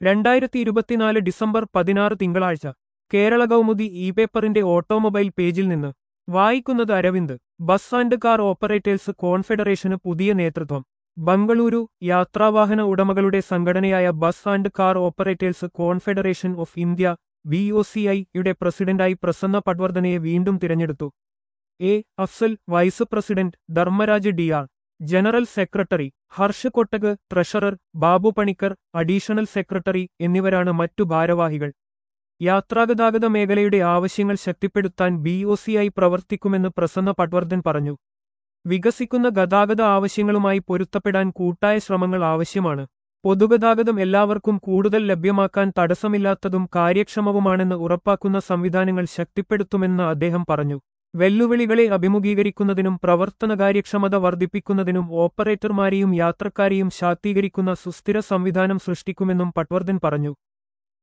രണ്ടായിരത്തി ഇരുപത്തിനാല് ഡിസംബർ പതിനാറ് തിങ്കളാഴ്ച കേരള കൗമുദി ഇ പേപ്പറിന്റെ ഓട്ടോമൊബൈൽ പേജിൽ നിന്ന് വായിക്കുന്നത് Aravind bus and car operators കോൺഫെഡറേഷന് പുതിയ നേതൃത്വം ബംഗളൂരു യാത്രാവാഹന ഉടമകളുടെ സംഘടനയായ bus and car operators confederation of India B O C I യുടെ പ്രസിഡന്റായി പ്രസന്ന പട്വർദ്ധനയെ വീണ്ടും തിരഞ്ഞെടുത്തു A Afzal vice president Dharmaraj D R general secretary Harsh Kotak treasurer Babu Panicker additional secretary എന്നിവരാണ് മറ്റു ഭാരവാഹികൾ യാത്രാഗതാഗത മേഖലയുടെ ആവശ്യങ്ങൾ ശക്തിപ്പെടുത്താൻ ബി ഒ സി ഐ പ്രവർത്തിക്കുമെന്ന് പ്രസന്ന പട്വർദ്ധൻ പറഞ്ഞു വികസിക്കുന്ന ഗതാഗത ആവശ്യങ്ങളുമായി പൊരുത്തപ്പെടാൻ കൂട്ടായ ശ്രമങ്ങൾ ആവശ്യമാണ് പൊതുഗതാഗതം എല്ലാവർക്കും കൂടുതൽ ലഭ്യമാക്കാൻ തടസ്സമില്ലാത്തതും കാര്യക്ഷമവുമാണെന്ന് ഉറപ്പാക്കുന്ന സംവിധാനങ്ങൾ ശക്തിപ്പെടുത്തുമെന്ന് അദ്ദേഹം പറഞ്ഞു വെല്ലുവിളികളെ അഭിമുഖീകരിക്കുന്നതിനും പ്രവർത്തന കാര്യക്ഷമത വർദ്ധിപ്പിക്കുന്നതിനും ഓപ്പറേറ്റർമാരെയും യാത്രക്കാരെയും ശാക്തീകരിക്കുന്ന സുസ്ഥിര സംവിധാനം സൃഷ്ടിക്കുമെന്നും പട്വർദ്ധൻ പറഞ്ഞു